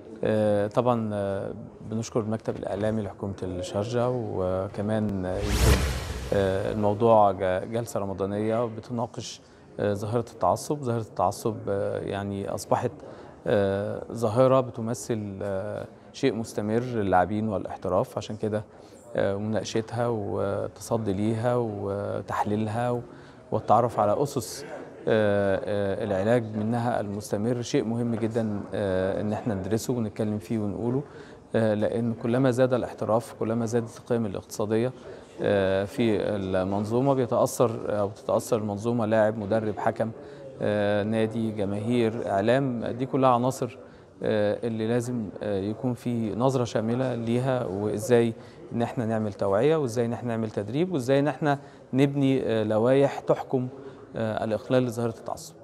آه، طبعا آه، بنشكر المكتب الإعلامي لحكومة الشارجة وكمان آه، يمكن آه، الموضوع ج- جلسة رمضانية بتناقش آه، ظاهرة التعصب ظاهرة التعصب آه، يعني أصبحت آه، ظاهرة بتمثل آه، شيء مستمر للاعبين والاحتراف عشان كده آه، مناقشتها وتصدي ليها وتحليلها والتعرف على أسس آه، آه، العلاج منها المستمر شيء مهم جدا آه، ان احنا ندرسه ونتكلم فيه ونقوله آه، لان كلما زاد الاحتراف كلما زادت القيم الاقتصاديه آه، في المنظومه بيتاثر او تتاثر المنظومه لاعب مدرب حكم آه، نادي جماهير اعلام دي كلها عناصر آه، اللي لازم آه، يكون في نظره شامله ليها وازاي ان احنا نعمل توعيه وازاي ان احنا نعمل تدريب وازاي ان احنا نبني آه، لوائح تحكم آه، الاقلال لظاهره التعصب